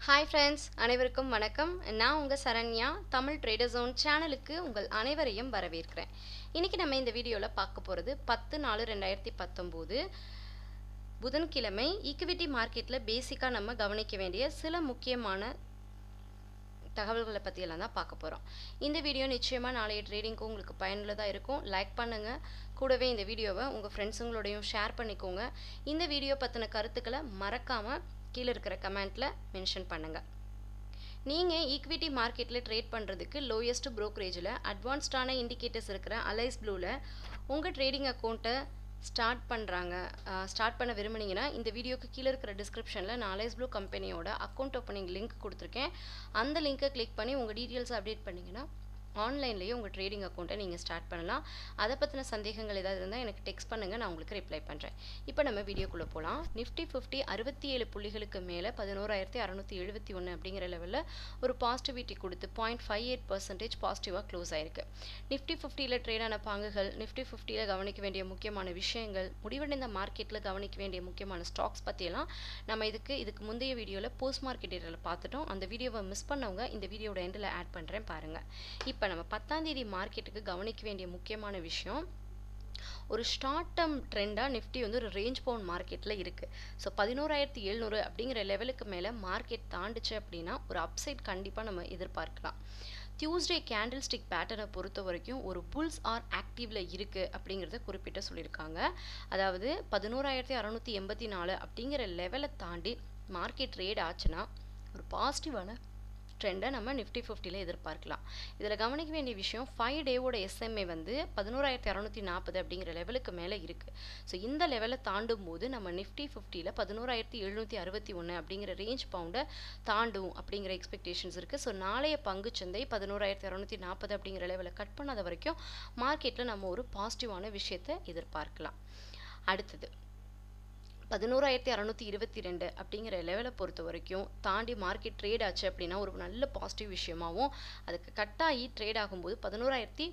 hi friends அனைவருக்கும் வணக்கம் நான் உங்கள் சரண்யா தமிழ் ட்ரேடர் ஜோன் சேனலுக்கு உங்கள் அனைவரையும் வரவேற்கிறேன் இன்றைக்கி நம்ம இந்த வீடியோவில் பார்க்க போகிறது பத்து நாலு ரெண்டாயிரத்தி பத்தொம்போது புதன்கிழமை ஈக்விட்டி மார்க்கெட்டில் பேசிக்காக நம்ம கவனிக்க வேண்டிய சில முக்கியமான தகவல்களை பற்றியெல்லாம் தான் பார்க்க போகிறோம் இந்த வீடியோ நிச்சயமாக நாளைய ட்ரேடிங்க்கு உங்களுக்கு பயனுள்ளதாக இருக்கும் லைக் பண்ணுங்கள் கூடவே இந்த வீடியோவை உங்கள் ஃப்ரெண்ட்ஸுங்களோடையும் ஷேர் பண்ணிக்கோங்க இந்த வீடியோ பற்றின கருத்துக்களை மறக்காமல் கீழே இருக்கிற கமெண்ட்டில் மென்ஷன் பண்ணுங்கள் நீங்கள் ஈக்விட்டி மார்க்கெட்டில் ட்ரேட் பண்ணுறதுக்கு லோயஸ்ட் ப்ரோக்கரேஜில் அட்வான்ஸ்டான இண்டிகேட்டர்ஸ் இருக்கிற அலைஸ் ப்ளூவில் உங்கள் ட்ரேடிங் அக்கௌண்ட்டை ஸ்டார்ட் பண்ணுறாங்க ஸ்டார்ட் பண்ண விரும்புனீங்கன்னா இந்த வீடியோக்கு கீழே இருக்கிற டிஸ்கிரிப்ஷனில் நான் அலைஸ் ப்ளூ கம்பெனியோட அக்கௌண்ட் ஓப்பனிங் லிங்க் கொடுத்துருக்கேன் அந்த லிங்க்கை கிளிக் பண்ணி உங்கள் டீட்டெயில்ஸ் அப்டேட் பண்ணிங்கன்னா ஆன்லைன்லேயே உங்கள் ட்ரேடிங் அக்கௌண்ட்டை நீங்கள் ஸ்டார்ட் பண்ணலாம் அதை பற்றின சந்தேகங்கள் ஏதாவது இருந்தால் எனக்கு டெக்ஸ்ட் பண்ணுங்கள் நான் உங்களுக்கு ரிப்ளை பண்ணுறேன் இப்போ நம்ம வீடியோக்குள்ளே போகலாம் நிஃப்டி ஃபிஃப்டி அறுபத்தி ஏழு புள்ளிகளுக்கு மேலே பதினோராயிரத்தி அறநூற்றி எழுபத்தி ஒன்று அப்படிங்கிற லெவலில் ஒரு பாசிட்டிவிட்டி கொடுத்து பாயிண்ட் ஃபைவ் எயிட் பர்சன்டேஜ் பாசிட்டிவாக க்ளோஸ் ஆயிருக்கு நிஃப்டி ஃபிஃப்டியில் ட்ரேடான பங்குகள் நிஃப்டி ஃபிஃப்டியில் கவனிக்க வேண்டிய முக்கியமான விஷயங்கள் முடிவடைந்த மார்க்கெட்டில் கவனிக்க வேண்டிய முக்கியமான ஸ்டாக்ஸ் பற்றியெல்லாம் நம்ம இதுக்கு இதுக்கு முந்தைய வீடியோவில் போஸ்ட் மார்க்கெட் ஏரியாவில் பார்த்துட்டோம் அந்த வீடியோவை மிஸ் பண்ணவங்க இந்த வீடியோட எண்டில் ஆட் பண்ணுறேன் பாருங்கள் இப்போ நம்ம பத்தாம் தேதி மார்க்கெட்டுக்கு கவனிக்க வேண்டிய முக்கியமான விஷயம் ஒரு ஷார்ட் டேர்ம் ட்ரெண்டாக நிஃப்டி வந்து ஒரு ரேஞ்ச் பவுண்ட் மார்க்கெட்டில் இருக்குது ஸோ பதினோராயிரத்தி எழுநூறு அப்படிங்கிற லெவலுக்கு மேலே மார்க்கெட் தாண்டுச்சு அப்படின்னா ஒரு அப்சைட் கண்டிப்பாக நம்ம எதிர்பார்க்கலாம் டியூஸ்டே கேண்டில் ஸ்டிக் பேட்டர்னை பொறுத்த வரைக்கும் ஒரு புல்ஸ் ஆர் ஆக்டிவில் இருக்குது அப்படிங்கிறத குறிப்பிட்டு சொல்லியிருக்காங்க அதாவது பதினோராயிரத்தி அறநூற்றி எண்பத்தி நாலு அப்படிங்கிற லெவலை தாண்டி மார்க்கெட் ட்ரேட் ஆச்சுன்னா ஒரு பாசிட்டிவான ட்ரெண்டை நம்ம நிஃப்டி ஃபிஃப்டியில் எதிர்பார்க்கலாம் இதில் கவனிக்க வேண்டிய விஷயம் ஃபைவ் டேவோட எஸ்எம்ஏ வந்து பதினோராயிரத்தி அறநூற்றி நாற்பது அப்படிங்கிற லெவலுக்கு மேலே இருக்குது ஸோ இந்த லெவலை தாண்டும் போது நம்ம நிஃப்டி ஃபிஃப்டியில் பதினோராயிரத்தி எழுநூற்றி அறுபத்தி ஒன்று அப்படிங்கிற ரேஞ்ச் பவுண்டை தாண்டும் அப்படிங்கிற எக்ஸ்பெக்டேஷன்ஸ் இருக்குது ஸோ நாளைய பங்குச்சந்தை பதினோராயிரத்தி அறநூற்றி நாற்பது அப்படிங்கிற லெவலை கட் பண்ணாத வரைக்கும் மார்க்கெட்டில் நம்ம ஒரு பாசிட்டிவான விஷயத்தை எதிர்பார்க்கலாம் அடுத்தது பதினோராயிரத்தி அறநூற்றி இருபத்தி ரெண்டு அப்படிங்கிற லெவலை பொறுத்த வரைக்கும் தாண்டி மார்க்கெட் ட்ரேட் ஆச்சு அப்படின்னா ஒரு நல்ல பாசிட்டிவ் விஷயமாகவும் அதுக்கு கட்டாகி ட்ரேட் ஆகும்போது பதினோராயிரத்தி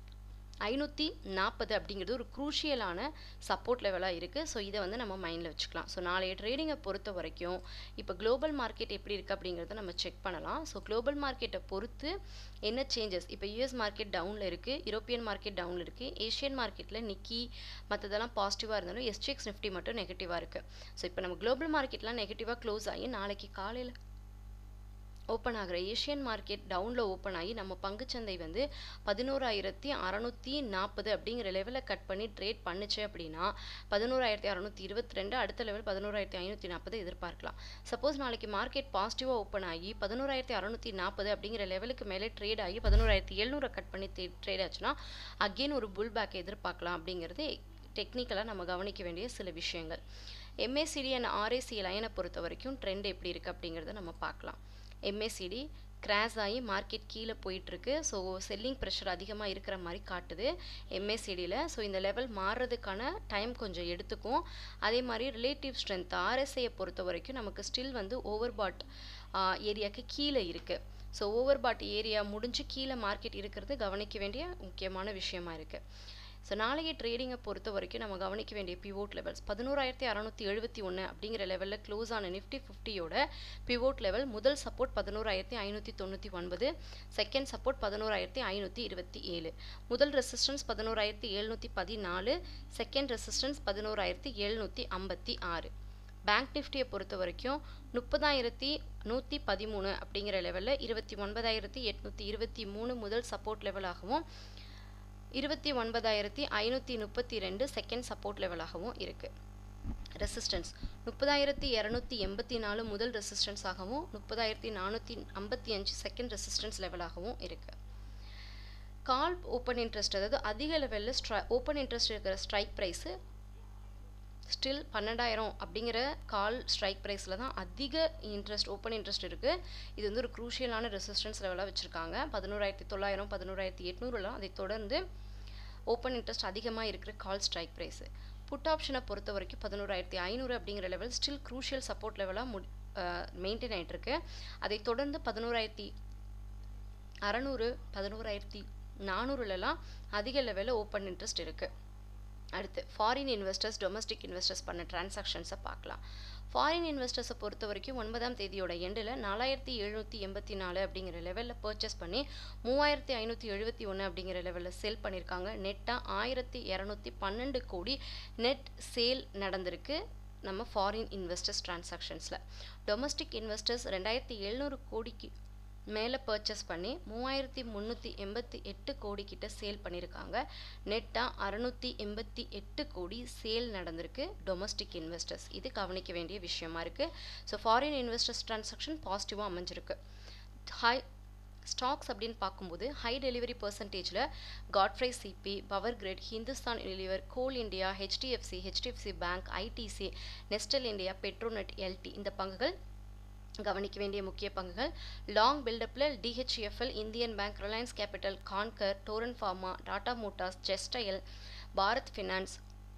ஐநூற்றி நாற்பது அப்படிங்கிறது ஒரு குரூஷியலான சப்போர்ட் லெவலாக இருக்குது ஸோ இதை வந்து நம்ம மைண்டில் வச்சுக்கலாம் ஸோ நாளைய ட்ரேடிங்கை பொறுத்த வரைக்கும் இப்போ குளோபல் மார்க்கெட் எப்படி இருக்குது அப்படிங்கிறத நம்ம செக் பண்ணலாம் ஸோ குளோபல் மார்க்கெட்டை பொறுத்து என்ன சேஞ்சஸ் இப்போ யூஎஸ் மார்க்கெட் டவுனில் இருக்குது யூரோப்பியன் மார்க்கெட் டவுனில் இருக்குது ஏஷியன் மார்க்கெட்டில் நிக்கி மற்றதெல்லாம் பாசிட்டிவாக இருந்தாலும் எஸ்டிஎக்ஸ் நிஃப்டி மட்டும் நெகட்டிவாக இருக்குது ஸோ இப்போ நம்ம குளோபல் மார்க்கெட்லாம் நெகட்டிவாக க்ளோஸ் ஆகி நாளைக்கு காலையில் ஓப்பன் ஆகிற ஏஷியன் மார்க்கெட் டவுனில் ஓப்பன் ஆகி நம்ம பங்குச்சந்தை வந்து பதினோராயிரத்தி அறநூற்றி நாற்பது அப்படிங்கிற லெவலில் கட் பண்ணி ட்ரேட் பண்ணுச்சு அப்படின்னா பதினோராயிரத்தி அறநூற்றி இருபத்தி ரெண்டு அடுத்த லெவல் பதினோராயிரத்தி ஐநூற்றி நாற்பது எதிர்பார்க்கலாம் சப்போஸ் நாளைக்கு மார்க்கெட் பாசிட்டிவாக ஓப்பன் ஆகி பதினோராயிரத்தி அறநூற்றி நாற்பது அப்படிங்கிற லெவலுக்கு மேலே ட்ரேட் ஆகி பதினோராயிரத்தி எழுநூறை கட் பண்ணி ட்ரேட் ஆச்சுன்னா அகெயின் ஒரு புல் பேக் எதிர்பார்க்கலாம் அப்படிங்கிறது டெக்னிக்கலாக நம்ம கவனிக்க வேண்டிய சில விஷயங்கள் எம்ஏசிடி அண்ட் ஆர்ஏசி லைனை பொறுத்த வரைக்கும் ட்ரெண்ட் எப்படி இருக்குது அப்படிங்கிறத நம்ம பார்க்கலாம் எம்ஏசிடி கிராஸ் ஆகி மார்க்கெட் கீழே போயிட்டுருக்கு ஸோ செல்லிங் ப்ரெஷர் அதிகமாக இருக்கிற மாதிரி காட்டுது எம்ஏசிடியில் ஸோ இந்த லெவல் மாறுறதுக்கான டைம் கொஞ்சம் எடுத்துக்கும் அதே மாதிரி ரிலேட்டிவ் ஸ்ட்ரென்த் ஆர்எஸ்ஐயை பொறுத்த வரைக்கும் நமக்கு ஸ்டில் வந்து ஓவர் பாட் ஏரியாவுக்கு கீழே இருக்குது ஸோ ஓவர் பாட் ஏரியா முடிஞ்சு கீழே மார்க்கெட் இருக்கிறது கவனிக்க வேண்டிய முக்கியமான விஷயமா இருக்குது ஸோ நாளைய ட்ரேடிங்கை பொறுத்த வரைக்கும் நம்ம கவனிக்க வேண்டிய பிவோட் லெவல்ஸ் பதினோராயிரத்தி அறநூற்றி எழுபத்தி ஒன்று அப்படிங்கிற லெவலில் க்ளோஸ் ஆன நிஃப்டி ஃபிஃப்டியோட பிவோட் லெவல் முதல் சப்போர்ட் பதினோராயிரத்தி ஐநூற்றி தொண்ணூற்றி ஒன்பது செகண்ட் சப்போர்ட் பதினோராயிரத்தி ஐநூற்றி இருபத்தி ஏழு முதல் ரெசிஸ்டன்ஸ் பதினோராயிரத்தி எழுநூற்றி பதினாலு செகண்ட் ரெசிஸ்டன்ஸ் பதினோராயிரத்தி எழுநூற்றி ஐம்பத்தி ஆறு பேங்க் நிஃப்டியை பொறுத்த வரைக்கும் முப்பதாயிரத்தி நூற்றி பதிமூணு அப்படிங்கிற லெவலில் இருபத்தி ஒன்பதாயிரத்தி எட்நூற்றி இருபத்தி மூணு முதல் சப்போர்ட் லெவலாகவும் இருபத்தி ஒன்பதாயிரத்தி ஐநூற்றி முப்பத்தி ரெண்டு செகண்ட் சப்போர்ட் லெவலாகவும் இருக்குது ரெசிஸ்டன்ஸ் முப்பதாயிரத்தி இரநூத்தி எண்பத்தி நாலு முதல் ரெசிஸ்டன்ஸாகவும் முப்பதாயிரத்தி நானூற்றி ஐம்பத்தி அஞ்சு செகண்ட் ரெசிஸ்டன்ஸ் லெவலாகவும் இருக்குது கால் ஓப்பன் இன்ட்ரெஸ்ட் அதாவது அதிக லெவலில் ஸ்ட்ரை ஓப்பன் இன்ட்ரெஸ்ட் இருக்கிற ஸ்ட்ரைக் ப்ரைஸு ஸ்டில் பன்னெண்டாயிரம் அப்படிங்கிற கால் ஸ்ட்ரைக் ப்ரைஸில் தான் அதிக இன்ட்ரெஸ்ட் ஓப்பன் இன்ட்ரெஸ்ட் இருக்குது இது வந்து ஒரு குரூஷியலான ரெசிஸ்டன்ஸ் லெவலாக வச்சுருக்காங்க பதினோராயிரத்தி தொள்ளாயிரம் பதினோராயிரத்தி எட்நூறுலாம் அதை தொடர்ந்து ஓப்பன் இன்ட்ரெஸ்ட் அதிகமாக இருக்கிற கால் ஸ்ட்ரைக் ப்ரைஸு புட் ஆப்ஷனை பொறுத்த வரைக்கும் பதினோராயிரத்தி ஐநூறு அப்படிங்கிற லெவல் ஸ்டில் குரூஷியல் சப்போர்ட் லெவலாக மு மெயின்டைன் ஆகிட்டுருக்கு அதை தொடர்ந்து பதினோராயிரத்தி அறநூறு பதினோராயிரத்தி நானூறுலலாம் அதிக லெவலில் ஓப்பன் இன்ட்ரெஸ்ட் இருக்குது அடுத்து ஃபாரின் இன்வெஸ்டர்ஸ் டொமஸ்டிக் இன்வெஸ்டர்ஸ் பண்ண டிரான்சாக்ஷன்ஸை பார்க்கலாம் ஃபாரின் இன்வெஸ்டர்ஸை பொறுத்த வரைக்கும் ஒன்பதாம் தேதியோட எண்டில் நாலாயிரத்தி எழுநூற்றி எண்பத்தி நாலு அப்படிங்கிற லெவலில் பர்ச்சேஸ் பண்ணி மூவாயிரத்தி ஐநூற்றி எழுபத்தி ஒன்று அப்படிங்கிற லெவலில் சேல் பண்ணியிருக்காங்க நெட்டாக ஆயிரத்தி இரநூத்தி பன்னெண்டு கோடி நெட் சேல் நடந்திருக்கு நம்ம ஃபாரின் இன்வெஸ்டர்ஸ் டிரான்சாக்ஷன்ஸில் டொமஸ்டிக் இன்வெஸ்டர்ஸ் ரெண்டாயிரத்தி எழுநூறு கோடிக்கு மேலே பர்ச்சேஸ் பண்ணி மூவாயிரத்தி முந்நூற்றி எண்பத்தி எட்டு கோடி கிட்ட சேல் பண்ணியிருக்காங்க நெட்டாக அறநூற்றி எண்பத்தி எட்டு கோடி சேல் நடந்திருக்கு டொமஸ்டிக் இன்வெஸ்டர்ஸ் இது கவனிக்க வேண்டிய விஷயமா இருக்குது ஸோ ஃபாரின் இன்வெஸ்டர்ஸ் டிரான்சாக்ஷன் பாசிட்டிவாக அமைஞ்சிருக்கு ஹை ஸ்டாக்ஸ் அப்படின்னு பார்க்கும்போது ஹை டெலிவரி பர்சன்டேஜில் காட்ஃப்ரை சிபி power grid Hindustan Unilever coal India HDFC HDFC bank ITC Nestle India Petronet LT இந்த பங்குகள் கவனிக்க வேண்டிய முக்கிய பங்குகள் லாங் பில்டப்பில் DHFL Indian bank Reliance capital Concor Torrent pharma Tata motors ஜெஸ்டயல் Bharat finance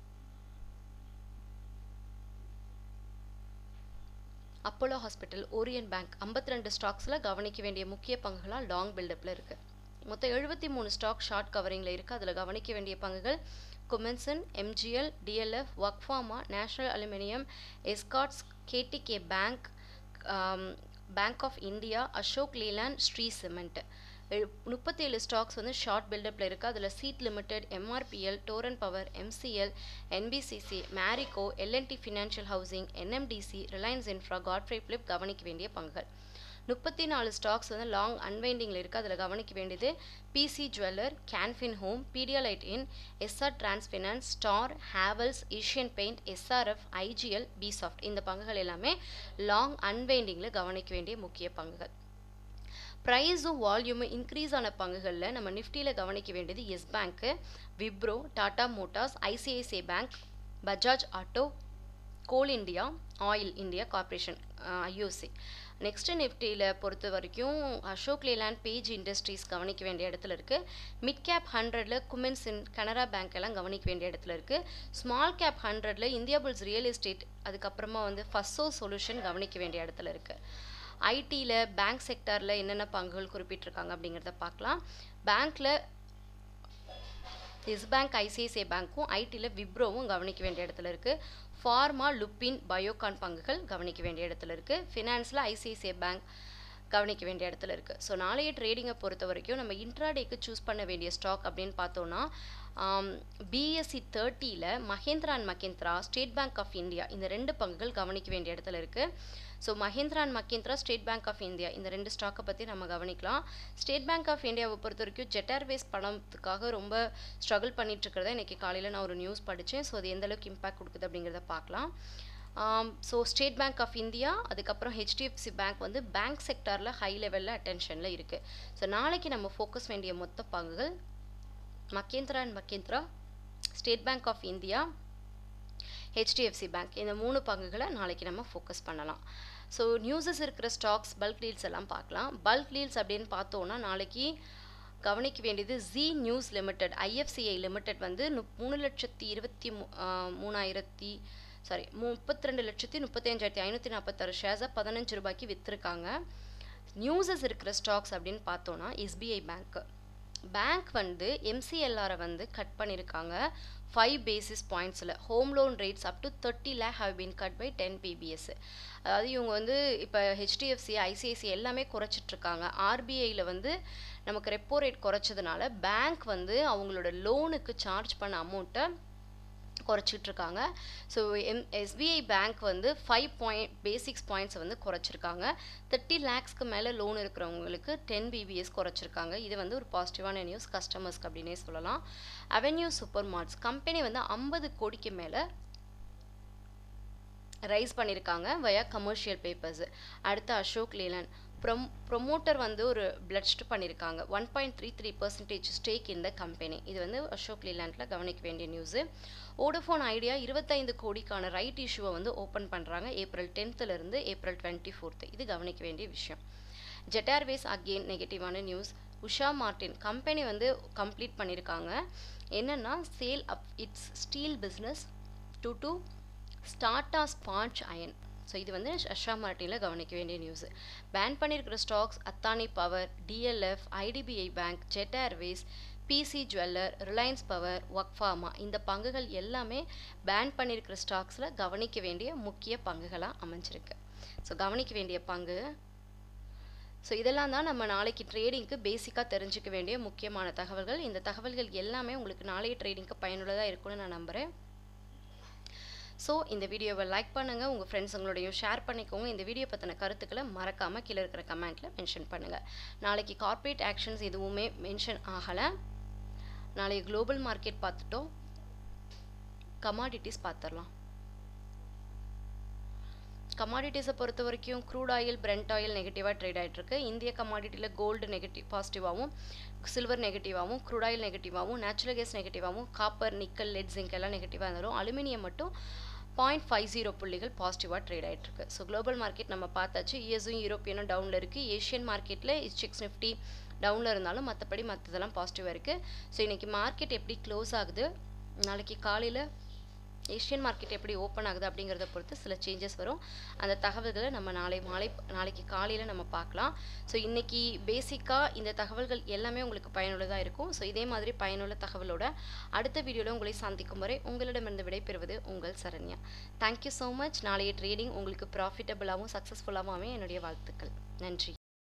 Apollo hospital Orient bank ஐம்பத்தி ரெண்டு ஸ்டாக்ஸில் கவனிக்க வேண்டிய முக்கிய பங்குகளாக லாங் பில்டப்பில் இருக்குது மொத்தம் எழுபத்தி மூணு ஸ்டாக் ஷார்ட் கவரிங்கில் இருக்குது அதில் கவனிக்க வேண்டிய பங்குகள் குமென்சன் எம்ஜிஎல் டிஎல்எஃப் ஒர்க்ஃபார்மா national aluminium Escorts KTK bank bank of India Ashok Leyland Shree cement முப்பத்தேழு ஸ்டாக்ஸ் வந்து ஷார்ட் பில்டப்பில் இருக்குது அதில் CEAT limited MRPL Torrent power MCL NBCC Marico L&T financial housing NMDC Reliance infra Godfrey Phillips கவனிக்க வேண்டிய பங்குகள் முப்பத்தி நாலு ஸ்டாக்ஸ் வந்து லாங் அன்வைண்டிங்கில் இருக்குது அதில் கவனிக்க வேண்டியது PC jeweller Canfin home Pidilite இன் SR transfinance star Havells Asian paint SRF IGL பிசாஃப்ட் இந்த பங்குகள் எல்லாமே லாங் அன்வைண்டிங்கில் கவனிக்க வேண்டிய முக்கிய பங்குகள் ப்ரைஸும் வால்யூமும் இன்க்ரீஸ் ஆன பங்குகளில் நம்ம நிஃப்டியில் கவனிக்க வேண்டியது Yes bank Wipro Tata motors ICICI bank Bajaj auto coal India oil India corporation IOC next நிஃப்டியில் பொறுத்த வரைக்கும் அசோக் லேலாண்ட் பேஜ் இண்டஸ்ட்ரீஸ் கவனிக்க வேண்டிய இடத்துல இருக்குது மிட் கேப் ஹண்ட்ரடில் குமென்சின் கனரா பேங்க் எல்லாம் கவனிக்க வேண்டிய இடத்துல இருக்குது ஸ்மால் கேப் ஹண்ட்ரடில் இந்தியா புல்ஸ் ரியல் எஸ்டேட் அதுக்கப்புறமா வந்து ஃபஸ்ஸோ சொல்யூஷன் கவனிக்க வேண்டிய இடத்துல இருக்குது ஐடியில் பேங்க் செக்டாரில் என்னென்ன பங்குகள் குறிப்பிட்டிருக்காங்க அப்படிங்கிறத பார்க்கலாம் பேங்க்கில் எஸ் பேங்க் ஐசிஐசிஐ பேங்க்கும் ஐடியில் விப்ரோவும் கவனிக்க வேண்டிய இடத்துல இருக்குது ஃபார்மா லுப்பின் பயோகான் பங்குகள் கவனிக்க வேண்டிய இடத்துல இருக்குது ஃபினான்ஸில் ஐசிஐசிஐ பேங்க் கவனிக்க வேண்டிய இடத்துல இருக்குது ஸோ நாளைய ட்ரேடிங்கை பொறுத்த வரைக்கும் நம்ம இன்ட்ராடேக்கு சூஸ் பண்ண வேண்டிய ஸ்டாக் அப்படின்னு பார்த்தோன்னா பிஎஸ்சி தேர்ட்டியில் Mahindra and Mahindra state bank of India இந்த ரெண்டு பங்குகள் கவனிக்க வேண்டிய இடத்துல இருக்குது so Mahindra and Mahindra state bank of India இந்த ரெண்டு ஸ்டாக்கை பற்றி நம்ம கவனிக்கலாம் ஸ்டேட் பேங்க் ஆஃப் இந்தியாவை பொறுத்த வரைக்கும் ஜெட் ஏர்வேஸ் பணத்துக்காக ரொம்ப ஸ்ட்ரகிள் பண்ணிட்டு இருக்கிறத இன்றைக்கி காலையில் நான் ஒரு நியூஸ் படித்தேன் ஸோ அது எந்த அளவுக்கு இம்பாக்ட் கொடுக்குது அப்படிங்கிறத பார்க்கலாம் so state bank of India அதுக்கப்புறம் ஹெச்டிஎஃப்சி பேங்க் வந்து பேங்க் செக்டாரில் ஹை லெவலில் அட்டென்ஷனில் இருக்குது ஸோ நாளைக்கு நம்ம ஃபோக்கஸ் வேண்டிய மொத்த பங்குகள் Mahindra and Mahindra state bank of India HDFC bank இந்த மூணு பங்குகளை நாளைக்கு நம்ம ஃபோக்கஸ் பண்ணலாம் ஸோ நியூஸஸ் இருக்கிற ஸ்டாக்ஸ் பல்க் டீல்ஸ் எல்லாம் பார்க்கலாம் பல்க் டீல்ஸ் அப்படின்னு பார்த்தோன்னா நாளைக்கு கவனிக்க வேண்டியது Zee news limited IFCI limited வந்து மூணு லட்சத்தி இருபத்தி மூணாயிரத்தி சாரி முப்பத்தி ரெண்டு லட்சத்தி முப்பத்தஞ்சாயிரத்தி ஐநூற்றி நாற்பத்தாறு ஷேர்ஸை பதினஞ்சு ரூபாய்க்கு விற்றுருக்காங்க நியூஸஸ் இருக்கிற ஸ்டாக்ஸ் அப்படின்னு பார்த்தோன்னா எஸ்பிஐ பேங்க்கு பேங்க் வந்து எம்சிஎல்ஆரை வந்து கட் பண்ணியிருக்காங்க ஃபைவ் பேசிஸ் பாயிண்ட்ஸில் home loan rates up to thirty lakh have been cut by ten BPS அதாவது இவங்க வந்து இப்போ ஹெச்டிஎஃப்சி ஐசிஐசி எல்லாமே குறைச்சிட்ருக்காங்க ஆர்பிஐயில் வந்து நமக்கு ரெப்போ ரேட் குறைச்சதுனால பேங்க் வந்து அவங்களோட லோனுக்கு சார்ஜ் பண்ண அமௌண்ட்டை குறைச்சிட்ருக்காங்க ஸோ எம் எஸ்பிஐ பேங்க் வந்து ஃபைவ் பாயிண்ட் பேசிக்ஸ் பாயிண்ட்ஸ் வந்து குறைச்சிருக்காங்க தேர்ட்டி லேக்ஸ்க்கு மேலே லோன் இருக்கிறவங்களுக்கு டென் பிபிஎஸ் குறைச்சிருக்காங்க இது வந்து ஒரு பாசிட்டிவான நியூஸ் கஸ்டமர்ஸ்க்கு அப்படின்னே சொல்லலாம் அவென்யூ சூப்பர் மார்ட்ஸ் கம்பெனி வந்து ஐம்பது கோடிக்கு மேலே ரைஸ் பண்ணியிருக்காங்க வயா கமர்ஷியல் பேப்பர்ஸ் அடுத்து அசோக் லேலன் ப்ரொம் ப்ரொமோட்டர் வந்து ஒரு பிளட்ஸ்ட் பண்ணியிருக்காங்க one point three three percentage stake இந்த கம்பெனி இது வந்து அசோக் லேலாண்டில் கவனிக்க வேண்டிய நியூஸு ஓடோஃபோன் ஐடியா இருபத்தைந்து கோடிக்கான ரைட் இஷ்யூவை வந்து ஓப்பன் பண்ணுறாங்க ஏப்ரல் டென்த்துலேருந்து ஏப்ரல் டுவெண்ட்டி ஃபோர்த்து இது கவனிக்க வேண்டிய விஷயம் ஜெட் ஏர்வேஸ் அகெயின் நெகட்டிவான நியூஸ் உஷா மார்டின் கம்பெனி வந்து கம்ப்ளீட் பண்ணியிருக்காங்க என்னென்னா sale of its steel business to to ஸ்டார்டா ஸ்பான்ச் அயன் ஸோ இது வந்து அஷா மார்டினில் கவனிக்க வேண்டிய நியூஸு பேன் பண்ணியிருக்கிற stocks Adani power DLF IDBI bank Jet Airways PC jeweller Reliance power ஒக்ஃபார்மா இந்த பங்குகள் எல்லாமே பேன் பண்ணியிருக்கிற ஸ்டாக்ஸில் கவனிக்க வேண்டிய முக்கிய பங்குகளாக அமைஞ்சிருக்கு ஸோ கவனிக்க வேண்டிய பங்கு ஸோ இதெல்லாம் தான் நம்ம நாளைக்கு ட்ரேடிங்க்கு பேசிக்காக தெரிஞ்சுக்க வேண்டிய முக்கியமான தகவல்கள் இந்த தகவல்கள் எல்லாமே உங்களுக்கு நாளைய ட்ரேடிங்க்கு பயனுள்ளதாக இருக்கும்னு நான் நம்புகிறேன் ஸோ இந்த வீடியோவை லைக் பண்ணுங்கள் உங்கள் ஃப்ரெண்ட்ஸுங்களோடையும் ஷேர் பண்ணிக்கோங்க இந்த வீடியோ பற்றின கருத்துக்களை மறக்காமல் கீழே இருக்கிற கமெண்ட்டில் மென்ஷன் பண்ணுங்கள் நாளைக்கு கார்ப்பரேட் ஆக்ஷன்ஸ் எதுவுமே மென்ஷன் ஆகலை நாளைக்கு குளோபல் மார்க்கெட் பார்த்துட்டோம் கமாடிட்டிஸ் பார்த்துடலாம் கமாடிட்டிஸை பொறுத்த வரைக்கும் க்ரூட் ஆயில் பிரெண்ட் ஆயில் நெகட்டிவாக ட்ரேட் ஆகிட்டுருக்கு இந்திய கமாடிட்டியில் கோல்டு நெகட்டிவ் பாசிட்டிவாகவும் சில்வர் நெகட்டிவாகவும் க்ரூட் ஆயில் நெகட்டிவாகவும் நேச்சுரல் கேஸ் நெகட்டிவாகவும் காப்பர் நிக்கல் லெட் ஜிங்க் எல்லாம் நெகட்டிவாக இருந்தாலும் அலுமினியம் மட்டும் பாயிண்ட் ஃபைவ் ஜீரோ புள்ளிகள் பாசிட்டிவாக ட்ரேட் ஆகிட்டுருக்கு ஸோ குளோபல் மார்க்கெட் நம்ம பார்த்தாச்சு யூஎஸும் யூரோப்பியனும் டவுனில் இருக்குது ஏஷியன் மார்க்கெட்டில் சிக்ஸ் நிஃப்டி டவுனில் இருந்தாலும் மற்றபடி மற்றதெல்லாம் பாசிட்டிவாக இருக்குது ஸோ இன்றைக்கி மார்க்கெட் எப்படி க்ளோஸ் ஆகுது நாளைக்கு காலையில் ஏஷியன் மார்க்கெட் எப்படி ஓப்பன் ஆகுது அப்படிங்கிறத பொறுத்து சில சேஞ்சஸ் வரும் அந்த தகவல்களை நம்ம நாளை மாலை நாளைக்கு காலையில் நம்ம பார்க்கலாம் ஸோ இன்றைக்கி பேசிக்காக இந்த தகவல்கள் எல்லாமே உங்களுக்கு பயனுள்ளதாக இருக்கும் ஸோ இதே மாதிரி பயனுள்ள தகவலோட அடுத்த வீடியோவில் உங்களை சந்திக்கும் வரை உங்களிடமிருந்து விடைபெறுவது உங்கள் சரண்யா தேங்க்யூ ஸோ மச் நாளைய ட்ரேடிங் உங்களுக்கு ப்ராஃபிட்டபுளாகவும் சக்ஸஸ்ஃபுல்லாகவும் என்னுடைய வாழ்த்துக்கள் நன்றி